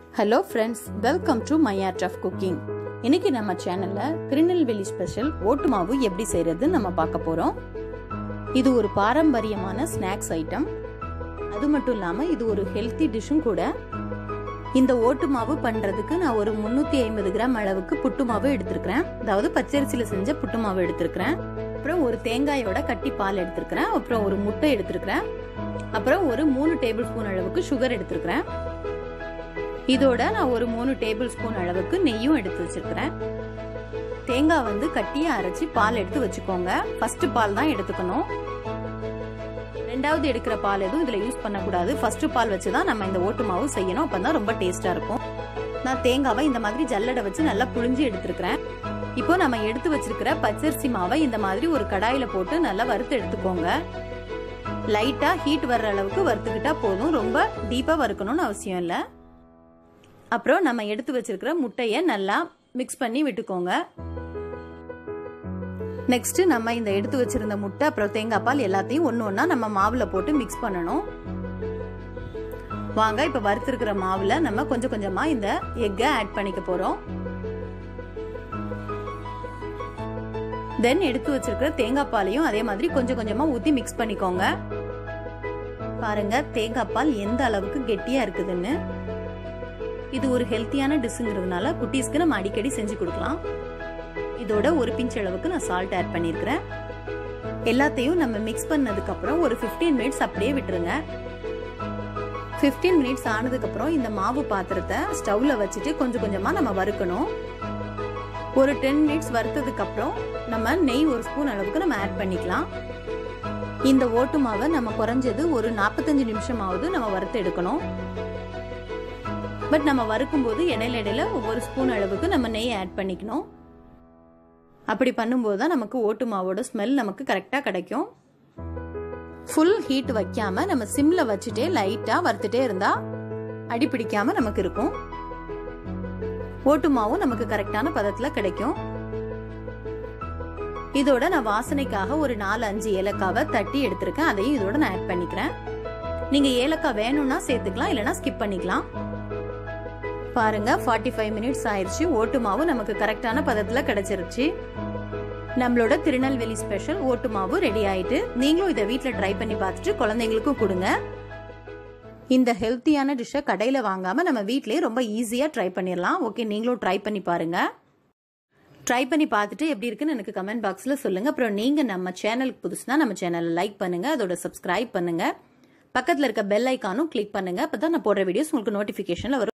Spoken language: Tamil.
hello friends welcome to my art of cooking இன்னைக்கு நம்ம சேனல்ல திருநெல்வேலி ஸ்பெஷல் ஓட்டு மாவு எப்படி செய்யறது நம்ம பார்க்க போறோம் இது ஒரு பாரம்பரியமான ஸ்நாக்ஸ் ஐட்டம் அது மட்டும் இல்லாம இது ஒரு ஹெல்த்தி டிஷ்ஷும் கூட இந்த ஓட்டு மாவு பண்றதுக்கு நான் ஒரு முன்னூத்தி ஐம்பது கிராம் அளவுக்கு புட்டு மாவு எடுத்திருக்கிறேன் அதாவது பச்சரிசியில செஞ்ச புட்டு மாவு எடுத்திருக்கிறேன் அப்புறம் ஒரு தேங்காயோட கட்டி பால் எடுத்திருக்கிறேன் அப்புறம் ஒரு முட்டை எடுத்திருக்கிறேன் அப்புறம் ஒரு மூணு டேபிள் ஸ்பூன் அளவுக்கு சுகர் எடுத்திருக்கிறேன் இதோட நான் ஒரு மூணு டேபிள் ஸ்பூன் அளவுக்கு நெய்யும் எடுத்து வச்சிருக்கிறேன் தேங்காய் வந்து கட்டியா அரைச்சி பால் எடுத்து வச்சுக்கோங்க ஃபர்ஸ்ட் பால் தான் எடுத்துக்கணும் ரெண்டாவது எடுக்கிற பால் எதுவும் இதுல யூஸ் பண்ணக்கூடாது ஃபர்ஸ்ட் பால் வச்சு தான் நம்ம இந்த ஓட்டு மாவு செய்யணும் அப்பதான் ரொம்ப டேஸ்டா இருக்கும் நான் தேங்காவை இந்த மாதிரி ஜல்லடை வச்சு நல்லா புழிஞ்சு எடுத்துருக்கிறேன் இப்போ நம்ம எடுத்து வச்சிருக்கிற பச்சரிசி மாவை இந்த மாதிரி ஒரு கடாயில போட்டு நல்லா வறுத்து எடுத்துக்கோங்க லைட்டா ஹீட் வர்ற அளவுக்கு வறுத்துக்கிட்டா போதும் ரொம்ப டீப்பா வறுக்கணும்னு அவசியம் இல்லை அப்புறம் நம்ம எடுத்து வச்சிருக்கிற முட்டையை நல்லா மிக்ஸ் பண்ணி விட்டுக்கோங்க நெக்ஸ்ட் நம்ம இந்த எடுத்து வச்சிருந்த முட்டை அப்புறம் தேங்காய் பால் எல்லாத்தையும் ஒன்று ஒன்றா நம்ம மாவுல போட்டு மிக்ஸ் பண்ணணும் வாங்க இப்போ வறுத்திருக்கிற மாவுல நம்ம கொஞ்சம் கொஞ்சமா இந்த எக்கை ஆட் பண்ணிக்க போறோம் தென் எடுத்து வச்சிருக்கிற தேங்காய் பாலையும் அதே மாதிரி கொஞ்சம் கொஞ்சமா ஊத்தி மிக்ஸ் பண்ணிக்கோங்க பாருங்க தேங்காய் பால் எந்த அளவுக்கு கெட்டியா இருக்குதுன்னு இது ஒரு ஹெல்த்தியான டிஷ்ங்கிறதுனால குட்டீஸ்க்கு நம்ம அடிக்கடி செஞ்சு கொடுக்கலாம் இதோட ஒரு பிஞ்ச் அளவுக்கு நான் சால்ட் ஆட் பண்ணியிருக்கிறேன் எல்லாத்தையும் நம்ம மிக்ஸ் பண்ணதுக்கு அப்புறம் ஒரு ஃபிஃப்டீன் மினிட்ஸ் அப்படியே விட்டுருங்க ஃபிஃப்டீன் மினிட்ஸ் ஆனதுக்கப்புறம் இந்த மாவு பாத்திரத்தை ஸ்டவ்ல வச்சுட்டு கொஞ்சம் கொஞ்சமாக நம்ம வறுக்கணும் ஒரு டென் மினிட்ஸ் வறுத்ததுக்கு அப்புறம் நம்ம நெய் ஒரு ஸ்பூன் அளவுக்கு நம்ம ஆட் பண்ணிக்கலாம் இந்த ஓட்டு மாவை நம்ம குறைஞ்சது ஒரு நாற்பத்தஞ்சு நிமிஷமாவது நம்ம வறுத்து எடுக்கணும் பட் நம்ம வறுக்கும் போது இடையில இடையில ஒவ்வொரு ஸ்பூன் அளவுக்கு நம்ம நெய் ஆட் பண்ணிக்கணும் அப்படி பண்ணும்போது தான் நமக்கு ஓட்டு மாவோட ஸ்மெல் நமக்கு கரெக்டாக கிடைக்கும் ஃபுல் ஹீட் வைக்காம நம்ம சிம்ல வச்சுட்டே லைட்டா வறுத்துட்டே இருந்தா அடி பிடிக்காம நமக்கு இருக்கும் ஓட்டு மாவும் நமக்கு கரெக்டான பதத்துல கிடைக்கும் இதோட நான் வாசனைக்காக ஒரு நாலு அஞ்சு ஏலக்காவை தட்டி எடுத்திருக்கேன் அதையும் இதோட நான் ஆட் பண்ணிக்கிறேன் நீங்க ஏலக்காய் வேணும்னா சேர்த்துக்கலாம் இல்லைன்னா ஸ்கிப் பண்ணிக்கலாம் பாருங்க ஃபார்ட்டி ஃபைவ் மினிட்ஸ் ஆயிடுச்சு ஓட்டு மாவு நமக்கு கரெக்டான பதத்தில் கிடைச்சிருச்சு நம்மளோட திருநெல்வேலி ஸ்பெஷல் ஓட்டு மாவு ரெடி ஆயிட்டு நீங்களும் இதை வீட்டில் ட்ரை பண்ணி பார்த்துட்டு குழந்தைங்களுக்கும் கொடுங்க இந்த ஹெல்த்தியான டிஷ்ஷை கடையில் வாங்காமல் நம்ம வீட்லேயே ரொம்ப ஈஸியாக ட்ரை பண்ணிடலாம் ஓகே நீங்களும் ட்ரை பண்ணி பாருங்க ட்ரை பண்ணி பார்த்துட்டு எப்படி இருக்குன்னு எனக்கு கமெண்ட் பாக்ஸில் சொல்லுங்கள் அப்புறம் நீங்கள் நம்ம சேனலுக்கு புதுசுனா நம்ம சேனலை லைக் பண்ணுங்கள் அதோட சப்ஸ்கிரைப் பண்ணுங்கள் பக்கத்தில் இருக்க பெல் ஐக்கானும் கிளிக் பண்ணுங்கள் அப்போ தான் நான் போடுற வீடியோஸ் உங்களுக்கு நோட்டிஃபிகேஷனில் வரும்